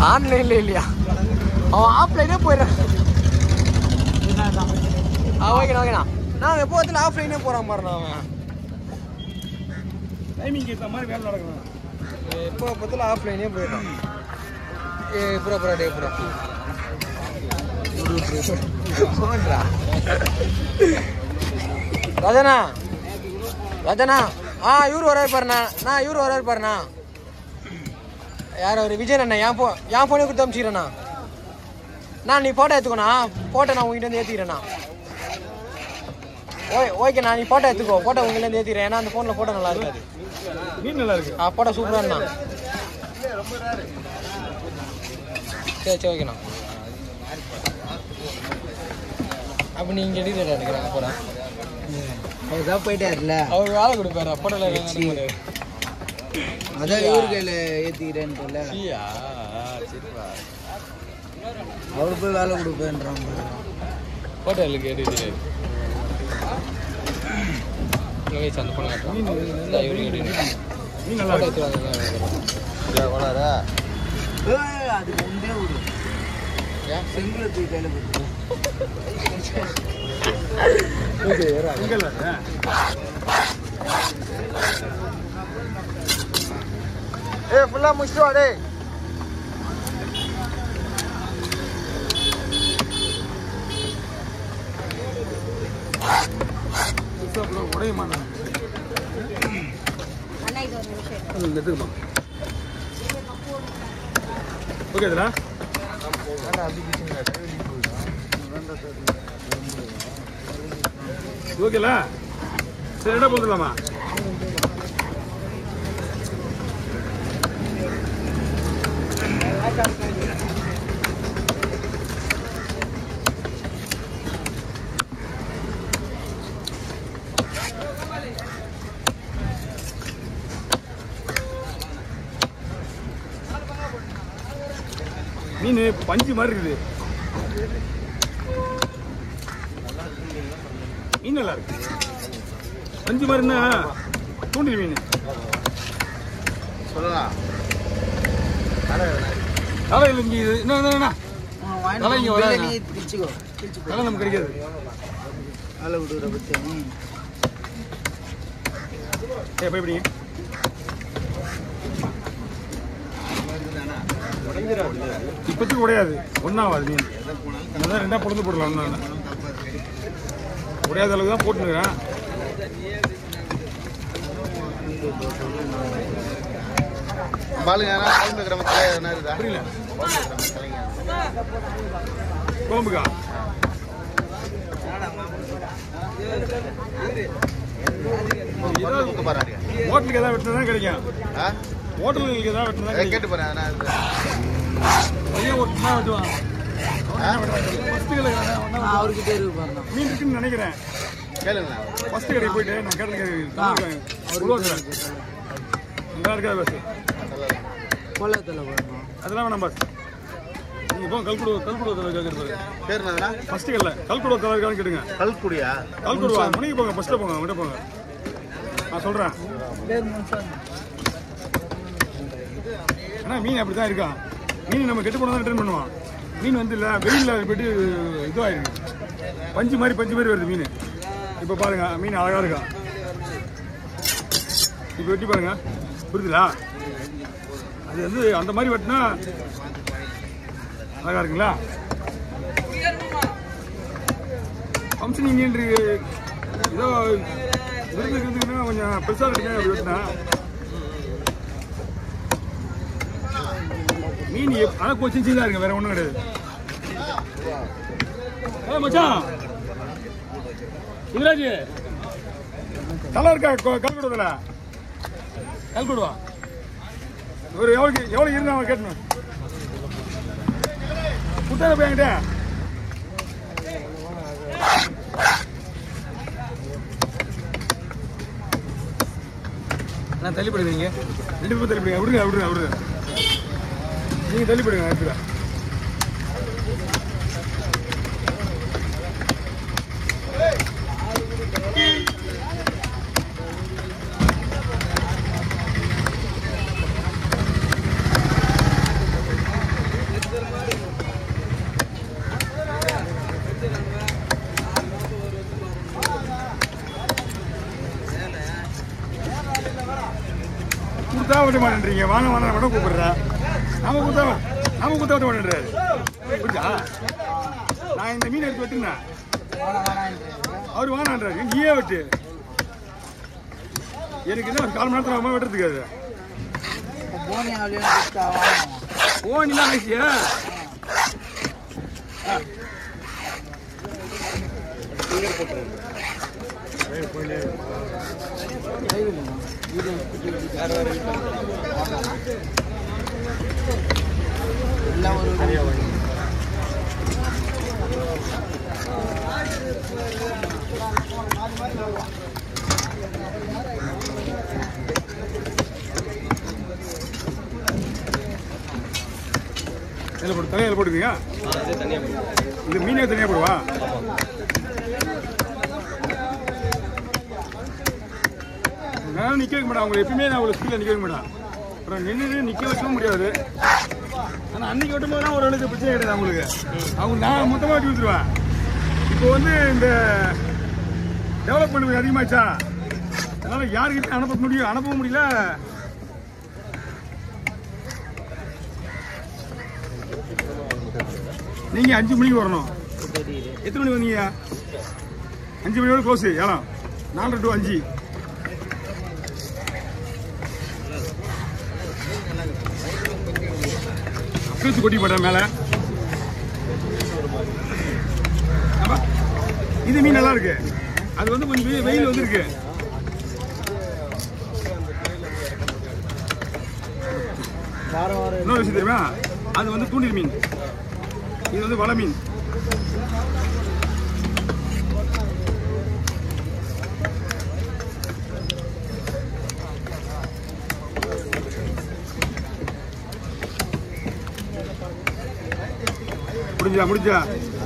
ஆன்லைன்ல இல்லையா அவன் ஆஃப்லைனே போயிடுறான் ஆ ஓகேண்ணா ஓகேண்ணா நான் எப்போதுல ஆஃப்லைனே போகிறான் பாருண்ணா அவன் டைமிங் ஏற்ற மாதிரி வேலை நடக்கணும் எப்போ பத்தில் ஆஃப்லைனே போயிடுறான் ஏ புறா புறா டே புறா போன்றா ராஜனா ராஜனா ஆ இவரு வராரு பாருண்ணா நான் இவரு வராரு பாருண்ணா யார் அவர் விஜயன் அண்ணா என் ஃபோ என் ஃபோனே கொடுத்து அனுப்பிச்சிக்கிறேண்ணா நான் நீ ஃபோட்டோ எடுத்துக்கோண்ணா ஃபோட்டோ நான் உங்ககிட்ட வந்து ஏற்றிக்கிறேண்ணா ஓய் ஓகேண்ணா நீ ஃபோட்டோ எடுத்துக்கோ ஃபோட்டோ உங்ககிட்ட இருந்து ஏற்றிக்கிறேன் ஏன்னா அந்த ஃபோனில் ஃபோட்டோ நல்லா இருக்காது மீன் நல்லா இருக்கு ஆ ஃபோட்டோ சூப்பராக இருந்தா சரி சரி ஓகேண்ணா அப்போ நீ இங்கே எடுத்து எடுக்கிறேன் அப்புறம் அவர் தான் போயிட்டாருல அவர் வேலை கொடுப்பாரு ஃபோட்டோவில் எடுக்க அதான் இவரு கையில ஏத்திக்கிறேன்னு சொல்ல சரியா சரிப்பா அவரு போய் வேலை கொடுப்பேன்றான் ஃபோட்டோ எடுக்க எடுக்கிறாரு யோகேஷ் அந்த ஃபோனை காட்டுறான் இந்த இவருக்கு எடுக்கிறேன் மீன் நல்லா ஃபோட்டோ இருக்கு எடுத்துருவாங்க ஏய், அது முந்தே விடு செங்கலை தூக்கி கையில கொடுத்து எங்க இல்லை ஏ ஃபுல்லாக முடிச்சுட்டு வா டேய் உடைய மாட்டேன் எடுத்துக்கமா ஓகே இதுல ஓகேல சரி என்ன போதுலாமா மீன் பஞ்சு மாதிரி இருக்குது மீன் நல்லா இருக்கு பஞ்சு மாதிரின்னா தூண்டில் மீன் சொல்லலாம் தலை இல்லை இங்கே இது என்ன என்ன, என்ன தலை இங்க வராது. நீ பிரிச்சுக்கோ பிரிச்சு தலை நமக்கு கிடைக்காது வேலை விடுற பத்தி ஏ பயப்படிங்க இப்போதைக்கு உடையாது ஒன்றாவாது மீன் அதான் ரெண்டா பொழுது போடலாம் ஒன்றா உடையாத அளவுக்கு தான் போட்டுனுக்கிறேன் பாலுங்க குழம்பு கிராமத்தில் என்ன இருக்குதா புரியல குழம்புக்கா ஏதாவது தூக்க பாருங்க ஹோட்டலுக்கு ஏதாவது வெட்டினா தான் கிடைக்கும் ஆ ஹோட்டலுக்கு ஏதாவது வெட்டினா தான் அதை கிடைக்கும் கேட்டு பாருங்க என்ன இருக்குது பையன் ஒட்டுனா வெட்டுவான் ஃபஸ்ட்டு கடை அவர்கிட்ட இருக்கு பாருங்க மீன் இருக்குன்னு நினைக்கிறேன் கேளுங்க ஃபஸ்ட்டு கடைக்கு போயிட்டு நான் கேட்டேன் உருவாக்குறேன் நல்லா இருக்கா பஸ் கோலத்தில் பாருங்க அதெல்லாம் வேணாம் பஸ் நீங்கள் இப்போ கல்குடு கல்குடு தலை கேட்குறது பேர் என்னதுண்ணா ஃபஸ்ட்டு கல்ல கல்குடு தலை இருக்கான்னு கேட்டுங்க கல்குடியா கல்குடுவா மணிக்கு போங்க ஃபஸ்ட்டில் போங்க அங்கிட்ட போங்க நான் சொல்கிறேன் பேர் முன்சாமி ஆனால் மீன் அப்படி தான் இருக்கான் மீன் நம்ம கெட்டு போனால் தான் ரிட்டர்ன் பண்ணுவான் மீன் வந்து இல்லை வெயிலில் போயிட்டு இதுவாகிருக்கு பஞ்சு மாதிரி பஞ்சு மாதிரி வருது மீன் இப்போ பாருங்க மீன் அழகாக இருக்கா இப்போ வெட்டி பாருங்க புரியுதுங்களா அது வந்து அந்த மாதிரி வெட்டினா அழகா இருக்குங்களா ஃபங்க்ஷன் இங்கே ஏதோ விருந்து விருந்துக்குன்னா கொஞ்சம் பெருசாக இருக்குங்க அப்படி வெட்டினா மீன் எப்- ஆனா கொஞ்சம் சின்ன தான் இருக்கு வேற ஒண்ணும் கிடையாது ஏய் மச்சான் இதுராஜ் தலை இருக்கா கொ- கல்குடுதுல கல்குடுவா ஒரு எவ்வளவு எவ்வளவு இருந்தா அவன் கேட்டணும் குட்டார போய் என்கிட்ட நான் தள்ளிப்படுவீங்க ரெண்டு பேரும் தள்ளிப்படுங்க விடுங்க விடுங்க விடுங்க நீங்க தள்ளிப்படுங்க எடுத்துக்க விட மாட்டேன்றீங்க வாங்க வாங்க மட்டும் கூப்பிடுற நாம குத்தா நாம குத்தா விட மாட்டேன்றாரு புரிஞ்சா நான் இந்த மீன் எடுத்து வெட்டுனேன் அவர் வாங்கினான்றாரு நீயே வெட்டு எனக்கு என்ன ஒரு கால் மணி நேரத்தில் அம்மா வெட்டுறதுக்கு அது இப்போ போனி அப்படியே கொடுத்தா வாங்கணும் ஓ நீலாம் ஆயிடுச்சியா எல்லாம் ஒரு இதில் போட்டு தலையில் போட்டுக்கீங்க இது மீனே தனியாக போடுவா நான் நிற்க வைக்க மாட்டேன் அவங்களை எப்பயுமே நான் அவ்வளோ ஸ்பீடில் நிற்க வைக்க மாட்டேன் அப்புறம் நின்று நிற்க வைக்கவும் முடியாது ஆனால் அன்னைக்கு வெட்டும் போதுலாம் ஓரளவுக்கு பிரச்சனை கிடையாது அவங்களுக்கு அவங்க நான் மொத்தமாக வெட்டி கொடுத்துருவேன் இப்போ வந்து இந்த டெவலப்மெண்ட் அதிகமாச்சா அதனால யாருக்கிட்ட அனுப்ப முடியும் அனுப்பவும் முடியல நீங்க அஞ்சு மணிக்கு வரணும் எத்தனை மணி வந்தீங்க அஞ்சு மணியோட க்ளோஸ் ஏழாம் நாலரை டு அஞ்சு அப்ரேச்சு கொட்டி போட்டேன் மேல ஆமா. இது மீன் நல்லா இருக்கு அது வந்து கொஞ்சம் வெயில் வெயில் வந்துருக்கு வாரம் வாரம் இன்னொரு விஷயம் தெரியுமா அது வந்து தூண்டில் மீன் இது வந்து வலை மீன் முடிஞ்சா முடிஞ்சா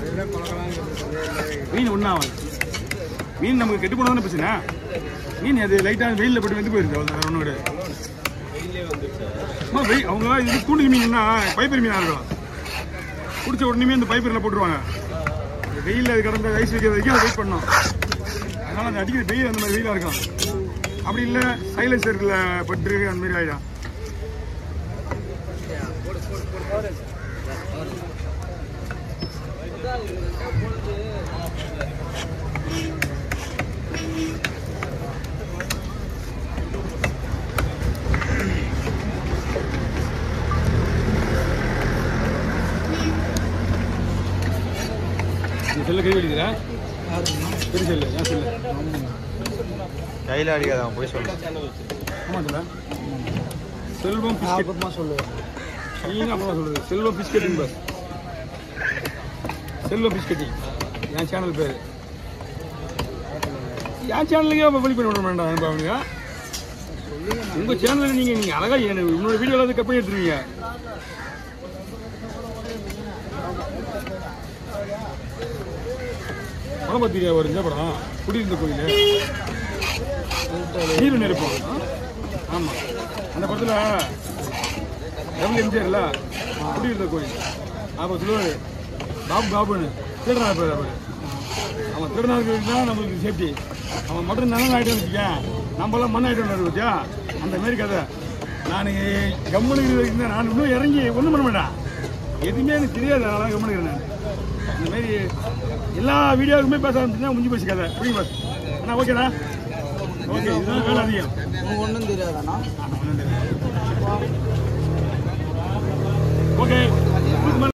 மீன் ஒன்றாகும் மீன் நமக்கு கெட்டு போனதான பிரச்சனை மீன் அது லைட்டாக வெயிலில் போட்டு வந்து போயிருக்கு அவ்வளோ ஒன்றும் கிடையாது அம்மா, வெய் அவங்க இது தூண்டில் மீன்னா பைப்பர் மீனாக இருக்கும் பிடிச்ச உடனே இந்த பைப்பரில் போட்டுருவாங்க இந்த வெயிலில் அது கடந்த ஐஸ் வைக்கிற வரைக்கும் அதை வெயிட் பண்ணணும் அதனால அந்த அடிக்கிற வெயில் அந்த மாதிரி வெயிலாக இருக்கும் அப்படி இல்லை சைலன்சரில் பட்டு அந்த மாதிரி ஆகிடும் இந்த செல்ல கை வலிக்குதா பெரிய செல்லு ஏன் செல்லு கையில் அடிக்காதான் போய் சொல்லு ஆமாம் சொல்ல செல்வம் பிஸ்கெட் அப்புறமா சொல்லுவேன் நீங்க அப்புறம் சொல்றது செல்வம் பிஸ்கெட்டிங் பஸ் செல்வம் பிஸ்கெட்டிங் என் சேனல் பேர் என் சேனலுக்கே அப்போ வெளி பண்ணி விட வேண்டாம் அனுப்ப அவங்க உங்க சேனலில் நீங்க நீங்க அழகா எனக்கு உன்னோட வீடியோ எல்லாத்தையும் கட் பண்ணி எடுத்துருவீங்க படம் பார்த்தியா ஒரு இந்த படம் குடியிருந்த கோயில் நீர் நெருப்பம் ஆமா அந்த படத்துல ரவி எம்ஜிஆர்ல குடியிருந்த கோயில் அப்போ சொல்லுவாரு பாபு பாபுன்னு திருடனா பேர் அவர் அவன் திருடனா தான் நம்மளுக்கு சேஃப்டி அவன் மட்டும் நல்ல ஆகிட்டு வச்சுக்க நம்மளாம் மண் ஆகிட்டு வந்தாரு பத்தியா அந்த மாரி கதை நான் கம்முனு இருக்கிற வரைக்கும் தான் நான் இன்னும் இறங்கி ஒன்றும் பண்ண மாட்டேன் எதுவுமே எனக்கு தெரியாது அதனால கம்முனு இருக்கிறேன் நான் இந்த மாதிரி எல்லா வீடியோவுக்குமே பேச ஆரம்பிச்சுன்னா முடிஞ்சு போச்சு கதை புரியுங்க பாஸ் அண்ணா ஓகேடா ஓகே இதுதான் வேலை அதிகம் உனக்கு ஒன்றும் தெரியாதாண்ணா ஓகே